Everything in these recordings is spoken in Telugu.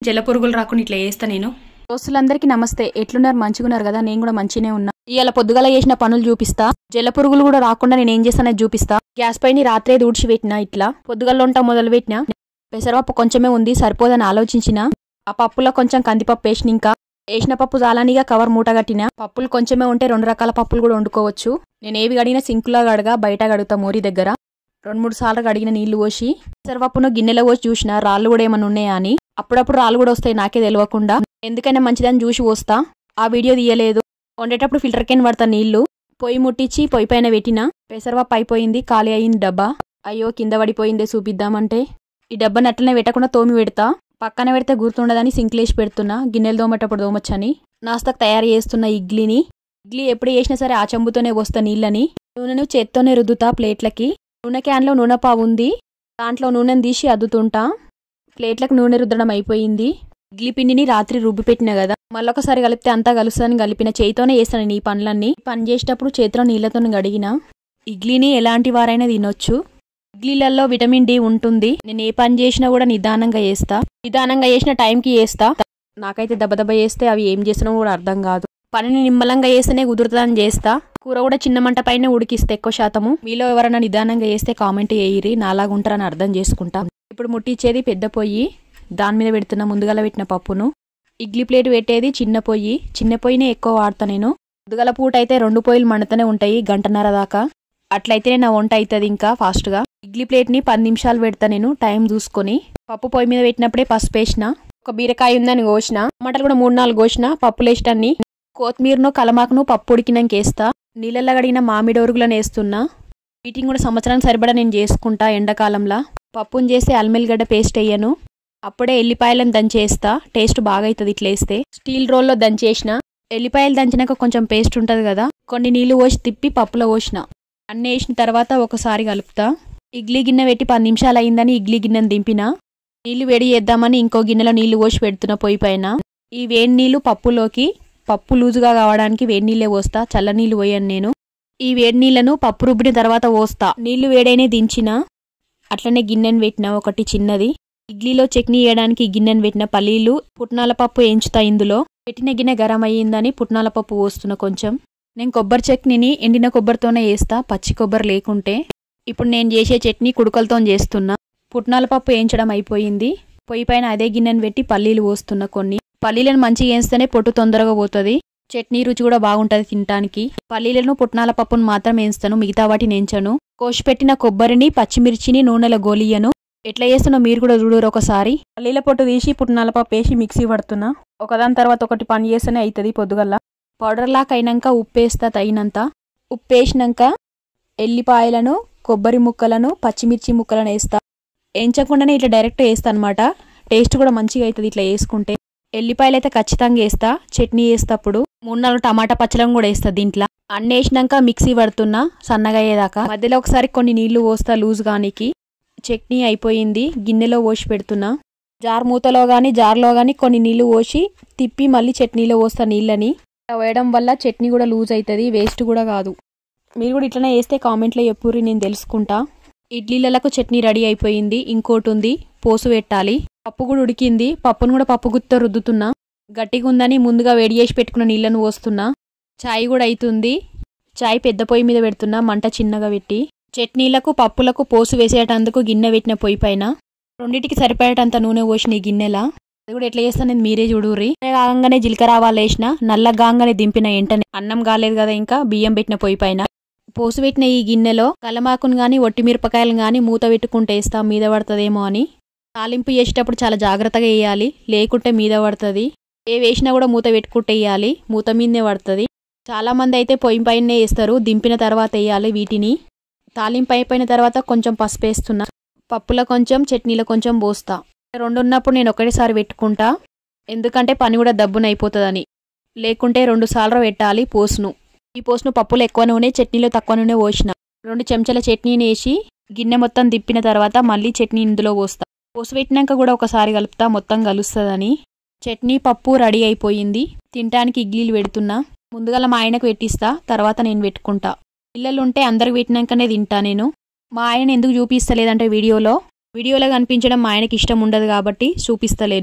జల పురుగులు రాకుండా ఇట్లా చేస్తా నేను దోస్తులందరికీ నమస్తే ఎట్లున్నారు మంచిగున్నారు కదా నేను కూడా మంచిగానే ఉన్నా ఇవాళ పొద్దుగల చేసిన పనులు చూపిస్తా జల పురుగులు కూడా రాకుండా నేను ఏం చేస్తానో చూపిస్తా గ్యాస్ పైన రాత్రే దూడ్చి పెట్టినా ఇట్లా పొద్దుగల వంట మొదలు పెట్టినా పెసరపప్పు కొంచెమే ఉంది సరిపోదని ఆలోచించిన ఆ పప్పులో కొంచెం కందిపప్పు వేసిన ఇంకా వేసిన పప్పు చాలానిగా కవర్ మూట కట్టిన పప్పులు కొంచెమే ఉంటే రెండు రకాల పప్పులు కూడా వండుకోవచ్చు నేను ఏవి గడిగినా సింకులో గడగా బయట గడుగుతా మోరి దగ్గర రెండు మూడు సార్లు కడిగిన నీళ్లు పోసి పెసరపప్పును గిన్నెలో పోసి చూసిన రాళ్ళు కూడా ఏమైనా ఉన్నాయా అని అప్పుడప్పుడు రాళ్ళు కూడా వస్తాయి నాకే తెలియకుండా ఎందుకైనా మంచిదని చూసి పోస్తా ఆ వీడియో తీయలేదు వండేటప్పుడు ఫిల్టర్ కెన్ పడతా నీళ్లు పొయ్యి ముట్టించి పొయ్యి పైన పెట్టిన పెసరపప్పు అయిపోయింది ఖాళీ అయింది డబ్బా అయ్యో కింద పడిపోయిందే చూపిద్దామంటే ఈ డబ్బాని అట్లనే పెట్టకుండా తోమి పెడతా పక్కన పెడితే గుర్తుండదని సింక్లేసి పెడుతున్నా గిన్నెలు దోమేటప్పుడు దోమొచ్చని నాస్తకు తయారు చేస్తున్న ఇడ్లీని ఇడ్లీ ఎప్పుడు చేసినా సరే ఆ చెంబుతోనే పోస్తా నీళ్ళని నూనెను చేత్తోనే రుద్దుతా ప్లేట్లకి నూనె క్యాన్లో నూనె పావు ఉంది దాంట్లో నూనెను తీసి అద్దుతుంటా ప్లేట్లకు నూనె రుద్దడం అయిపోయింది ఇడ్లీ పిండిని రాత్రి రుబ్బి పెట్టిన కదా మళ్ళొకసారి కలిపితే అంతా కలుస్తుందని కలిపిన చేయితోనే చేస్తాను నేను ఈ పనులన్నీ ఈ పని చేసేటప్పుడు చేతిలో నీళ్ళతో గడిగిన ఇడ్లీని ఎలాంటి వారైనా తినొచ్చు ఇడ్లీలలో విటమిన్ డి ఉంటుంది నేను ఏ పని చేసినా కూడా నిదానంగా చేస్తా నిదానంగా చేసిన టైంకి చేస్తా నాకైతే దెబ్బ దెబ్బ చేస్తే అవి ఏం చేసినా కూడా అర్థం కాదు పనిని నిమ్మలంగా చేస్తేనే కుదురుతుందని చేస్తా కూర కూడా చిన్న మంట పైన ఉడికిస్తే ఎక్కువ శాతము మీలో ఎవరైనా నిదానంగా చేస్తే కామెంట్ చేయరి నాలాగా ఉంటారని అర్థం చేసుకుంటా ఇప్పుడు ముట్టించేది పెద్ద పొయ్యి దాని మీద పెడుతున్న ముందుగల పెట్టిన పప్పును ఇడ్లీ ప్లేట్ పెట్టేది చిన్న పొయ్యి చిన్న పొయ్యినే ఎక్కువ వాడతా నేను పొద్దుగల పూట అయితే రెండు పొయ్యిలు మండుతూనే ఉంటాయి గంటన్నర దాకా అట్లయితే నా వంట అవుతుంది ఇంకా ఫాస్ట్గా ఇడ్లీ ప్లేట్ని పది నిమిషాలు పెడతా నేను టైం చూసుకొని పప్పు పొయ్యి మీద పెట్టినప్పుడే పసుపు వేసిన ఒక బీరకాయ ఉందని కోసిన టమాటాలు కూడా మూడు నాలుగు కోసిన పప్పులు వేసినన్ని కొత్తిమీరను కలమాకును పప్పు ఉడికినాక వేస్తా నీళ్ళల్లో కడిగిన మామిడి ఒరుగులను వేస్తున్నా వీటిని కూడా సంవత్సరానికి సరిపడా నేను చేసుకుంటా ఎండాకాలంలో పప్పును చేసి అల్మెల్లిగడ్డ పేస్ట్ వేయను అప్పుడే ఎల్లిపాయలను దంచేస్తా టేస్ట్ బాగా అవుతుంది ఇట్లా వేస్తే స్టీల్ రోల్లో దంచేసిన ఎల్లిపాయలు దంచినాక కొంచెం పేస్ట్ ఉంటుంది కదా కొన్ని నీళ్లు పోసి తిప్పి పప్పులో పోసిన అన్నీ వేసిన తర్వాత ఒకసారి కలుపుతా ఇడ్లీ గిన్నె పెట్టి పది నిమిషాలు అయిందని ఇడ్లీ గిన్నెను దింపిన నీళ్లు వేడి చేద్దామని ఇంకో గిన్నెలో నీళ్లు పోసి పెడుతున్న పొయ్యి పైన ఈ వేడి నీళ్లు పప్పులోకి పప్పు లూజుగా కావడానికి వేడి నీళ్ళే పోస్తా చల్ల నీళ్లు పోయాను నేను ఈ వేడి నీళ్లను పప్పు రుబ్బిన తర్వాత పోస్తా నీళ్లు వేడైనే దించిన అట్లనే గిన్నెను పెట్టిన ఒకటి చిన్నది ఇడ్లీలో చట్నీ వేయడానికి గిన్నెను పెట్టిన పల్లీలు పుట్నాల పప్పు ఎంచుతా ఇందులో పెట్టిన గిన్నె గరం అయ్యిందని పుట్నాల పప్పు పోస్తున్నా కొంచెం నేను కొబ్బరి చట్నీని ఎండిన కొబ్బరితోనే వేస్తా పచ్చి కొబ్బరి లేకుంటే ఇప్పుడు నేను చేసే చట్నీ కుడుకలతో చేస్తున్నా పుట్నాల పప్పు వేయించడం అయిపోయింది పొయ్యి పైన అదే గిన్నెను పెట్టి పల్లీలు పోస్తున్నా కొన్ని పల్లీలను మంచిగా వేస్తేనే పొట్టు తొందరగా పోతుంది చట్నీ రుచి కూడా బాగుంటుంది తినడానికి పల్లీలను పుట్నాల పప్పును మాత్రం వేస్తాను మిగతా వాటిని ఎంచను కోసిపెట్టిన కొబ్బరిని పచ్చిమిర్చిని నూనెలో గోలియను ఎట్లా చేస్తున్నా మీరు కూడా చూడరు ఒకసారి పల్లీల పొట్టు తీసి పుట్నాల పప్పు వేసి మిక్సీ పడుతున్నా ఒకదాని తర్వాత ఒకటి పని చేస్తేనే అవుతుంది పొద్దుగల్లా పౌడర్ లాక్ అయినాక ఉప్పు వేస్తా తగినంత ఉప్పు వేసినాక ఎల్లిపాయలను కొబ్బరి ముక్కలను పచ్చిమిర్చి ముక్కలను వేస్తా వేయించకుండానే ఇట్లా డైరెక్ట్ వేస్తా అనమాట టేస్ట్ కూడా మంచిగా అవుతుంది ఇట్లా వేసుకుంటే ఎల్లిపాయలు అయితే ఖచ్చితంగా వేస్తా చట్నీ వేస్తప్పుడు మూడు నాలుగు టమాటా పచ్చలం కూడా వేస్తా దీంట్లో అన్ని వేసినాక మిక్సీ పడుతున్నా సన్నగా అయ్యేదాకా మధ్యలో ఒకసారి కొన్ని నీళ్లు పోస్తా లూజ్ గానికి చట్నీ అయిపోయింది గిన్నెలో పోసి పెడుతున్నా జార్ మూతలో కానీ జార్లో కానీ కొన్ని నీళ్లు పోసి తిప్పి మళ్ళీ చట్నీలో పోస్తా నీళ్ళని ఇలా వేయడం వల్ల చట్నీ కూడా లూజ్ అవుతుంది వేస్ట్ కూడా కాదు మీరు కూడా ఇట్లనే వేస్తే కామెంట్లో చెప్పుర్రి నేను తెలుసుకుంటా ఇడ్లీలకు చట్నీ రెడీ అయిపోయింది ఇంకోటి ఉంది పోసు పెట్టాలి పప్పు కూడా ఉడికింది పప్పును కూడా పప్పు గుత్తో రుద్దుతున్నా గట్టిగా ఉందని ముందుగా వేడి చేసి పెట్టుకున్న నీళ్ళను పోస్తున్నా చాయ్ కూడా అవుతుంది చాయ్ పెద్ద పొయ్యి మీద పెడుతున్నా మంట చిన్నగా పెట్టి చట్నీలకు పప్పులకు పోసు వేసేటందుకు గిన్నె పెట్టిన పొయ్యి పైన రెండింటికి సరిపడేటంత నూనె పోసిన ఈ గిన్నెలా అది కూడా ఎట్లా చేస్తాను నేను మీరే చూడుర్రి కాగానే జీలకర్ర ఆవాలు వేసిన నల్ల గాంగానే దింపిన వెంటనే అన్నం కాలేదు కదా ఇంకా బియ్యం పెట్టిన పొయ్యి పైన పోసు పెట్టిన ఈ గిన్నెలో కలమాకును గాని ఒట్టి మిరపకాయలు గాని మూత పెట్టుకుంటే వేస్తాం మీద పడుతుందేమో అని తాలింపు చేసేటప్పుడు చాలా జాగ్రత్తగా వేయాలి లేకుంటే మీద పడుతుంది ఏ వేసినా కూడా మూత పెట్టుకుంటే వేయాలి మూత మీదనే పడుతుంది చాలా మంది అయితే పొయ్యి పైనే వేస్తారు దింపిన తర్వాత వేయాలి వీటిని తాలింపు అయిపోయిన తర్వాత కొంచెం పసుపు వేస్తున్నా పప్పులో కొంచెం చట్నీలో కొంచెం పోస్తా రెండు ఉన్నప్పుడు నేను ఒకటేసారి పెట్టుకుంటా ఎందుకంటే పని కూడా దబ్బున అయిపోతుందని లేకుంటే రెండు సార్లు పెట్టాలి పోసును ఈ పోసును పప్పులో ఎక్కువ నూనె చట్నీలో తక్కువ నూనె పోసిన రెండు చెంచాల చట్నీని వేసి గిన్నె మొత్తం తిప్పిన తర్వాత మళ్ళీ చట్నీ ఇందులో పోస్తా పోసు పెట్టినాక కూడా ఒకసారి కలుపుతా మొత్తం కలుస్తుందని చట్నీ పప్పు రెడీ అయిపోయింది తినడానికి ఇడ్లీలు పెడుతున్నా ముందుగల మా ఆయనకు పెట్టిస్తా తర్వాత నేను పెట్టుకుంటా పిల్లలు ఉంటే అందరికి పెట్టినాకనే తింటా నేను మా ఆయన ఎందుకు చూపిస్తలేదంటే వీడియోలో వీడియోలో కనిపించడం మా ఆయనకి ఇష్టం ఉండదు కాబట్టి చూపిస్తలేను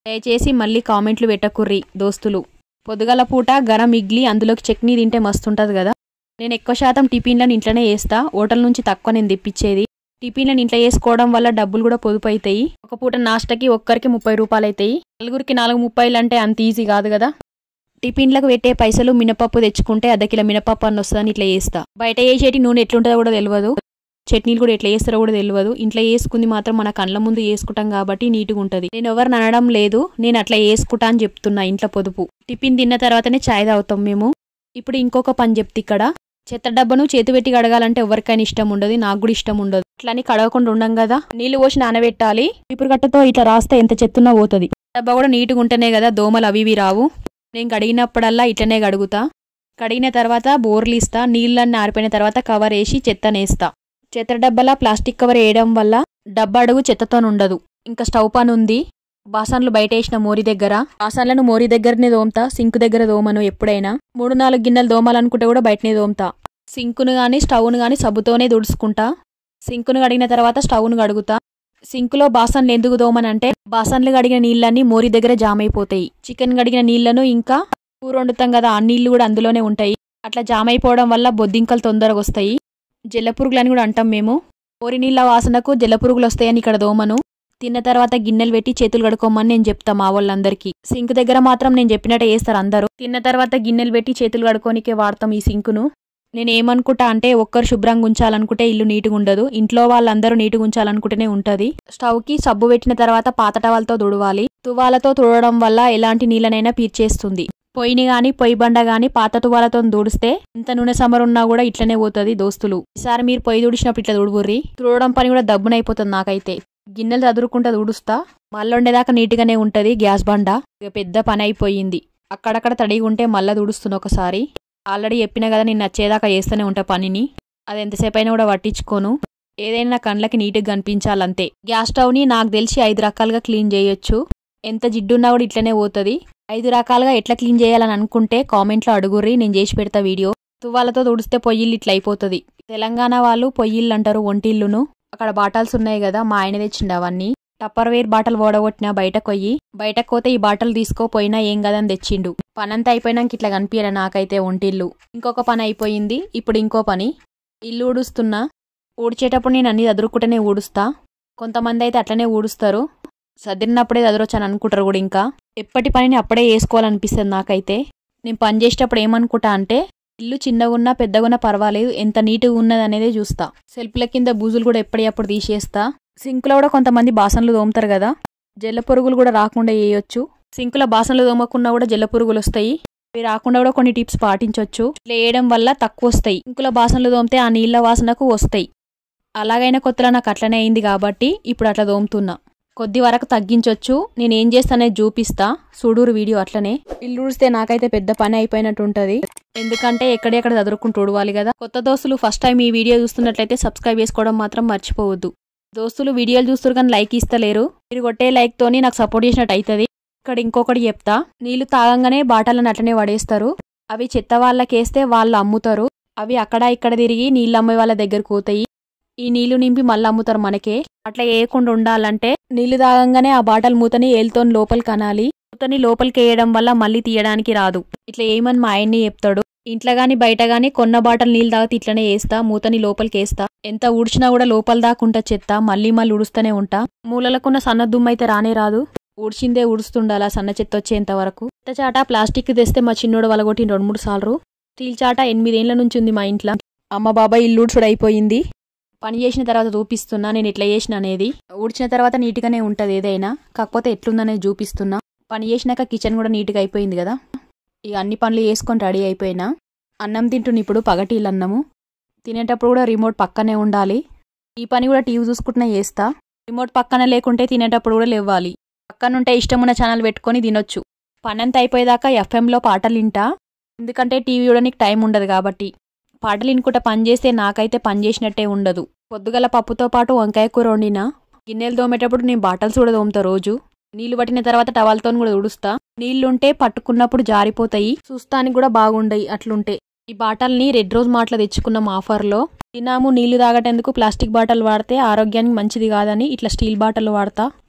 దయచేసి మళ్ళీ కామెంట్లు పెట్టకుర్రి దోస్తులు పొద్దుగల పూట గరం ఇడ్లీ అందులోకి చట్నీ తింటే మస్తుంటది కదా నేను ఎక్కువ శాతం టిఫిన్లను ఇంట్లోనే వేస్తా హోటల్ నుంచి తక్కువ నేను తెప్పించేది టిఫిన్లను ఇంట్లో వేసుకోవడం వల్ల డబ్బులు కూడా పొదుపు అవుతాయి ఒక పూట నాష్టకి ఒక్కరికి ముప్పై రూపాయలు అవుతాయి నలుగురికి నాలుగు ముప్పైలు అంటే అంత ఈజీ కాదు కదా టిఫిన్లకు పెట్టే పైసలు మినపప్పు తెచ్చుకుంటే అర్ధ కిలో మినపప్పు అని వస్తుందని ఇట్లా చేస్తా బయట వేసేటి నూనె ఎట్లుంటుందో కూడా తెలియదు చట్నీలు కూడా ఎట్లా వేస్తారో కూడా తెలియదు ఇంట్లో వేసుకుంది మాత్రం మన కళ్ళ ముందు వేసుకుంటాం కాబట్టి నీట్గా ఉంటుంది నేను ఎవరిని అనడం లేదు నేను అట్లా వేసుకుంటా అని చెప్తున్నా ఇంట్లో పొదుపు టిఫిన్ తిన్న తర్వాతనే చాయ్ తాగుతాం మేము ఇప్పుడు ఇంకొక పని చెప్తే ఇక్కడ చెత్త డబ్బను చేతి పెట్టి కడగాలంటే ఎవరికైనా ఇష్టం ఉండదు నాకు కూడా ఇష్టం ఉండదు అట్లని కడగకుండా ఉండం కదా నీళ్లు పోసి నానబెట్టాలి ఇప్పుడు గట్టతో ఇట్లా రాస్తే ఎంత చెత్తున్నా పోతుంది డబ్బా కూడా నీట్గా ఉంటేనే కదా దోమలు అవి ఇవి రావు నేను కడిగినప్పుడల్లా ఇట్లనే కడుగుతా కడిగిన తర్వాత బోర్లు ఇస్తా నీళ్ళన్నీ ఆరిపోయిన తర్వాత కవర్ వేసి చెత్తనేస్తా చెత్త డబ్బాల ప్లాస్టిక్ కవర్ వేయడం వల్ల డబ్బా అడుగు చెత్తతో ఉండదు ఇంకా స్టవ్ పని ఉంది బాసన్లు బయట వేసిన మోరి దగ్గర బాసన్లను మోరి దగ్గరనే దోమతా సింక్ దగ్గర దోమను ఎప్పుడైనా మూడు నాలుగు గిన్నెలు దోమాలనుకుంటే కూడా బయటనే దోమతా సింకును గాని స్టవ్ను గాని సబ్బుతోనే దుడుచుకుంటా సింకును కడిగిన తర్వాత స్టవ్ను కడుగుతా సింకులో బాసన్లు ఎందుకు దోమనంటే బాసన్లు కడిగిన నీళ్ళన్నీ మోరి దగ్గర జామ్ అయిపోతాయి చికెన్ కడిగిన నీళ్లను ఇంకా కూర వండుతాం కదా ఆ నీళ్లు కూడా అందులోనే ఉంటాయి అట్లా జామ్ అయిపోవడం వల్ల బొద్దింకలు తొందరగా వస్తాయి జల్లపురుగులని కూడా అంటాం మేము మోరి నీళ్ళ వాసనకు జల్లపురుగులు వస్తాయని ఇక్కడ దోమను తిన్న తర్వాత గిన్నెలు పెట్టి చేతులు కడుక్కోమని నేను చెప్తా మా వాళ్ళందరికీ సింక్ దగ్గర మాత్రం నేను చెప్పినట్టు వేస్తారు అందరూ తిన్న తర్వాత గిన్నెలు పెట్టి చేతులు కడుక్కోనికే వాడతాం ఈ సింకును నేను ఏమనుకుంటా అంటే ఒక్కరు శుభ్రంగా ఉంచాలనుకుంటే ఇల్లు నీట్గా ఉండదు ఇంట్లో వాళ్ళందరూ నీట్గా ఉంచాలనుకుంటేనే ఉంటది స్టవ్ కి సబ్బు పెట్టిన తర్వాత పాత టవల్తో తుడవాలి తువాలతో తుడవడం వల్ల ఎలాంటి నీళ్ళనైనా పీర్చేస్తుంది పొయ్యిని గాని పొయ్యి బండ గాని పాత తువాలతో తుడిస్తే ఎంత నూనె సమరున్నా కూడా ఇట్లనే పోతుంది దోస్తులు ఈసారి మీరు పొయ్యి తుడిచినప్పుడు ఇట్లా తుడుగుర్రి తుడవడం పని కూడా దబ్బునైపోతుంది నాకైతే గిన్నెలు చదురుకుంటా తుడుస్తా మళ్ళీ ఉండేదాకా నీట్గానే ఉంటది గ్యాస్ బండ ఇక పెద్ద పని అయిపోయింది అక్కడక్కడ తడిగి ఉంటే మళ్ళా తుడుస్తున్నా ఒకసారి ఆల్రెడీ చెప్పినా కదా నేను నచ్చేదాకా చేస్తూనే ఉంటా పనిని అది ఎంతసేపు అయినా కూడా పట్టించుకోను ఏదైనా నా కళ్ళకి నీట్గా కనిపించాలంతే గ్యాస్ స్టవ్ని నాకు తెలిసి ఐదు రకాలుగా క్లీన్ చేయొచ్చు ఎంత జిడ్డున్నా కూడా ఇట్లనే పోతుంది ఐదు రకాలుగా ఎట్లా క్లీన్ చేయాలని అనుకుంటే కామెంట్లో అడుగుర్రి నేను చేసి పెడతా వీడియో తువ్వాలతో తుడిస్తే పొయ్యిళ్ళు ఇట్లా అయిపోతుంది తెలంగాణ వాళ్ళు పొయ్యిళ్ళు అంటారు ఒంటిళ్ళును అక్కడ బాటల్స్ ఉన్నాయి కదా మా ఆయన తెచ్చిండు అవన్నీ టప్పర్ వేర్ బాటల్ ఓడగొట్టినా బయటకు పోయి బయటకు పోతే ఈ బాటలు తీసుకోపోయినా ఏం కదని తెచ్చిండు పనంతా అయిపోయినాక ఇట్లా కనిపించలే నాకైతే ఒంటిల్లు ఇంకొక పని అయిపోయింది ఇప్పుడు ఇంకో పని ఇల్లు ఊడుస్తున్నా ఊడ్చేటప్పుడు నేను అన్ని చదురుకుంటేనే ఊడుస్తా కొంతమంది అయితే అట్లనే ఊడుస్తారు సదిరినప్పుడే చదరొచ్చని అనుకుంటారు కూడా ఇంకా ఎప్పటి పనిని అప్పుడే వేసుకోవాలనిపిస్తుంది నాకైతే నేను పని చేసేటప్పుడు ఏమనుకుంటా అంటే ఇల్లు చిన్నగున్నా పెద్దగున్నా పర్వాలేదు ఎంత నీట్గా ఉన్నది అనేది చూస్తా సెల్ఫ్ల కింద బూజులు కూడా ఎప్పటికప్పుడు తీసేస్తా సింకులో కూడా కొంతమంది బాసనలు తోముతారు కదా జల్ల పురుగులు కూడా రాకుండా వేయొచ్చు సింకులో బాసనలు తోమకున్నా కూడా జల్ల పురుగులు వస్తాయి అవి రాకుండా కూడా కొన్ని టిప్స్ పాటించవచ్చు ఇట్లా వేయడం వల్ల తక్కువ వస్తాయి సింకులో బాసనలు తోమితే ఆ నీళ్ళ వాసనకు వస్తాయి అలాగైనా కొత్తలో నాకు అట్లనే అయింది కాబట్టి ఇప్పుడు అట్లా తోముతున్నా కొద్ది వరకు తగ్గించవచ్చు నేను ఏం చేస్తానే చూపిస్తా చూడూరు వీడియో అట్లనే ఇల్లు ఊడిస్తే నాకైతే పెద్ద పని అయిపోయినట్టు ఉంటది ఎందుకంటే ఎక్కడెక్కడ చదువుకుంటూ ఉడవాలి కదా కొత్త దోస్తులు ఫస్ట్ టైం ఈ వీడియో చూస్తున్నట్లయితే సబ్స్క్రైబ్ చేసుకోవడం మాత్రం మర్చిపోవద్దు దోస్తులు వీడియోలు చూస్తారు కానీ లైక్ ఇస్తలేరు మీరు కొట్టే లైక్ తోని నాకు సపోర్ట్ చేసినట్టు అవుతుంది ఇక్కడ ఇంకొకటి చెప్తా నీళ్లు తాగంగానే బాటలను అట్లనే పడేస్తారు అవి చెత్త వాళ్ళకేస్తే వాళ్ళు అమ్ముతారు అవి అక్కడ ఇక్కడ తిరిగి నీళ్ళు అమ్మే వాళ్ళ దగ్గరకు పోతాయి ఈ నీళ్లు నింపి మళ్ళీ అమ్ముతారు మనకే అట్లా వేయకుండా ఉండాలంటే నీళ్లు తాగంగానే ఆ బాటల్ మూతని ఏలుతో లోపలికి అనాలి మూతని లోపలికి వేయడం వల్ల మళ్ళీ తీయడానికి రాదు ఇట్లా ఏమని మా ఆయన్ని చెప్తాడు ఇంట్లో గాని బయట గాని కొన్న బాటలు నీళ్ళు తాగితే ఇట్లనే వేస్తా మూతని లోపలికి వేస్తా ఎంత ఊడ్చినా కూడా లోపల దాకుంటా చెత్త మళ్ళీ మళ్ళీ ఉడుస్తూనే ఉంటా మూలలకున్న సన్న దుమ్ము అయితే రానే రాదు ఊడ్చిందే ఊడుస్తుండాలా సన్న చెత్త వచ్చేంత వరకు చెత్త చాట ప్లాస్టిక్ తెస్తే మా చిన్నోడు వలగొట్టి రెండు మూడు సార్లు స్టీల్ చాట ఎనిమిదేళ్ల నుంచి ఉంది మా ఇంట్లో అమ్మ బాబాయ్ ఇల్లు ఊడ్చుడు అయిపోయింది పని చేసిన తర్వాత చూపిస్తున్నా నేను ఇట్లా చేసిన అనేది ఊడ్చిన తర్వాత నీట్గానే ఉంటుంది ఏదైనా కాకపోతే ఎట్లుందనేది చూపిస్తున్నా పని చేసినాక కిచెన్ కూడా నీట్గా అయిపోయింది కదా ఇక అన్ని పనులు చేసుకొని రెడీ అయిపోయినా అన్నం తింటున్న ఇప్పుడు పగటీలు అన్నము తినేటప్పుడు కూడా రిమోట్ పక్కనే ఉండాలి ఈ పని కూడా టీవీ చూసుకుంటున్నా చేస్తా రిమోట్ పక్కన లేకుంటే తినేటప్పుడు కూడా లేవాలి పక్కనుంటే ఇష్టమున్న ఛానల్ పెట్టుకొని తినొచ్చు పనంతా అయిపోయేదాకా ఎఫ్ఎంలో పాటలు వింటా ఎందుకంటే టీవీ చూడడానికి టైం ఉండదు కాబట్టి పాటలు వినుకుంటా పని చేస్తే నాకైతే పని చేసినట్టే ఉండదు పొద్దుగల పప్పుతో పాటు వంకాయ కూర వండినా గిన్నెలు తోమేటప్పుడు నేను బాటల్స్ కూడా తోముతా రోజు నీళ్లు పట్టిన తర్వాత టవల్తో కూడా ఉడుస్తా నీళ్లుంటే పట్టుకున్నప్పుడు జారిపోతాయి చూస్తానికి కూడా బాగుండయి అట్లుంటే ఈ బాటల్ని రెడ్ రోజ్ మాటలు తెచ్చుకున్నాం ఆఫర్లో తినాము నీళ్లు తాగటందుకు ప్లాస్టిక్ బాటల్ వాడితే ఆరోగ్యానికి మంచిది కాదని ఇట్లా స్టీల్ బాటల్ వాడతా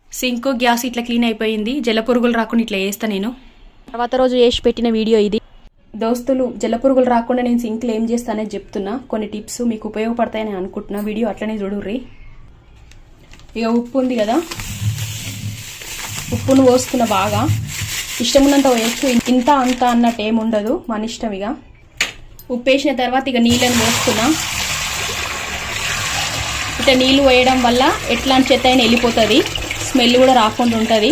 సింక్ గ్యాస్ ఇట్లా క్లీన్ అయిపోయింది జల పురుగులు రాకుండా ఇట్లా వేస్తా నేను తర్వాత రోజు చేసి పెట్టిన వీడియో ఇది దోస్తులు జల పురుగులు రాకుండా నేను సింక్లు ఏం చేస్తానని చెప్తున్నా కొన్ని టిప్స్ మీకు ఉపయోగపడతాయని అనుకుంటున్నా వీడియో అట్లనే చూడుర్రి ఇక ఉప్పు ఉంది కదా ఉప్పును పోస్తున్న బాగా ఇష్టం ఉన్నంత వేయచ్చు ఇంత అంత అన్నట్టు ఏమి ఉండదు మన ఇష్టం ఇక ఉప్పు వేసిన తర్వాత ఇక నీళ్ళని పోస్తున్నా ఇట్లా నీళ్ళు వేయడం వల్ల ఎట్లాంటి చెత్త అయినా వెళ్ళిపోతుంది స్మెల్ కూడా రాకుండా ఉంటుంది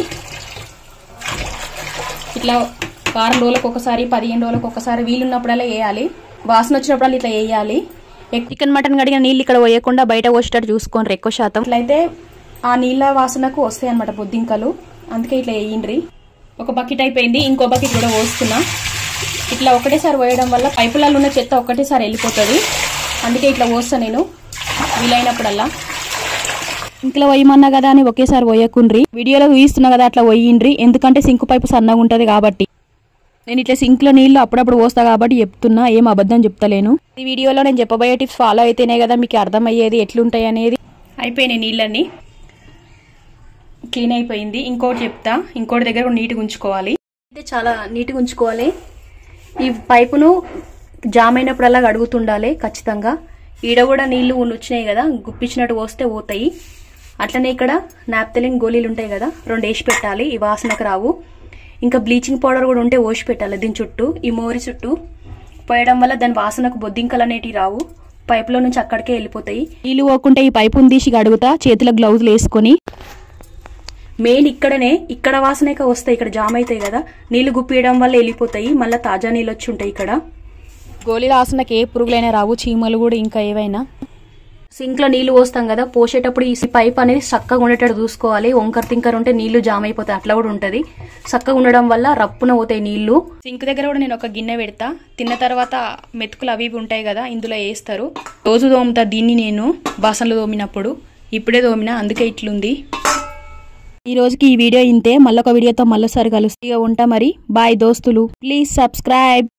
ఇట్లా వారం రోజులకు ఒకసారి పదిహేను రోజులకు ఒకసారి వీలున్నప్పుడల్లా వేయాలి వాసన వచ్చినప్పుడల్లా ఇట్లా వేయాలి చికెన్ మటన్ కడిగిన నీళ్ళు ఇక్కడ పోయకుండా బయట పోసేటట్టు చూసుకోండి ఎక్కువ శాతం ఇట్లయితే ఆ నీళ్ళ వాసనకు వస్తాయి అనమాట బొద్దింకలు అందుకే ఇట్లా వేయండ్రి ఒక బకెట్ అయిపోయింది ఇంకో బకెట్ కూడా పోస్తున్నా ఇట్లా ఒకటేసారి పోయడం వల్ల పైపులలో ఉన్న చెత్త ఒకటేసారి వెళ్ళిపోతుంది అందుకే ఇట్లా పోస్తా నేను వీలైనప్పుడల్లా సింక్లో పోయమన్నా కదా అని ఒకేసారి పోయకుండ్రి వీడియోలో చూయిస్తున్నా కదా అట్లా పోయిండ్రి ఎందుకంటే సింక్ పైపు సన్నగా ఉంటది కాబట్టి నేను ఇట్లా సింక్లో నీళ్లు అప్పుడప్పుడు పోస్తా కాబట్టి చెప్తున్నా ఏం అబద్ధం చెప్తలేను ఈ వీడియోలో నేను చెప్పబోయే టిప్స్ ఫాలో అయితేనే కదా మీకు అర్థమయ్యేది ఎట్లుంటాయి అనేది అయిపోయినాయి నీళ్ళన్నీ క్లీన్ అయిపోయింది ఇంకోటి చెప్తా ఇంకోటి దగ్గర కూడా నీట్గా ఉంచుకోవాలి అయితే చాలా నీట్గా ఉంచుకోవాలి ఈ పైపును జామ్ అయినప్పుడల్లా అడుగుతుండాలి ఖచ్చితంగా ఈడ కూడా నీళ్లు వచ్చినాయి కదా గుప్పించినట్టు పోస్తే పోతాయి అట్లనే ఇక్కడ నాప్తలిన్ గోళీలు ఉంటాయి కదా రెండు వేసి పెట్టాలి ఈ వాసనకు రావు ఇంకా బ్లీచింగ్ పౌడర్ కూడా ఉంటే పోసి పెట్టాలి దీని చుట్టూ ఈ మోరి చుట్టూ పోయడం వల్ల దాని వాసనకు బొద్దింకలు అనేటివి రావు పైపులో నుంచి అక్కడికే వెళ్ళిపోతాయి నీళ్లు పోకుంటే ఈ పైపుని తీసి అడుగుతా చేతిలో గ్లౌజులు వేసుకొని మెయిన్ ఇక్కడనే ఇక్కడ వాసనక వస్తాయి ఇక్కడ జామ్ అవుతాయి కదా నీళ్లు గుప్పియడం వల్ల వెళ్ళిపోతాయి మళ్ళీ తాజా నీళ్ళు వచ్చి ఉంటాయి ఇక్కడ గోళీల ఆసనకి ఏ పురుగులైనా రావు చీమలు కూడా ఇంకా ఏవైనా సింక్ లో నీళ్లు పోస్తాం కదా పోసేటప్పుడు ఈ పైప్ అనేది చక్కగా ఉండేటట్టు చూసుకోవాలి వంకర తింకర ఉంటే నీళ్లు జామ్ అయిపోతాయి అట్లా కూడా ఉంటది చక్కగా ఉండడం వల్ల రప్పున పోతాయి నీళ్లు సింక్ దగ్గర కూడా నేను ఒక గిన్నె పెడతా తిన్న తర్వాత మెతుకులు అవి ఇవి ఉంటాయి కదా ఇందులో వేస్తారు రోజు తోముతా దీన్ని నేను బాసనలు తోమినప్పుడు ఇప్పుడే తోమినా అందుకే ఇట్లుంది ఈ రోజుకి ఈ వీడియో ఇంతే మళ్ళొక వీడియోతో మళ్ళీసారి కలుస్తూ ఉంటా మరి బాయ్ దోస్తులు ప్లీజ్ సబ్స్క్రైబ్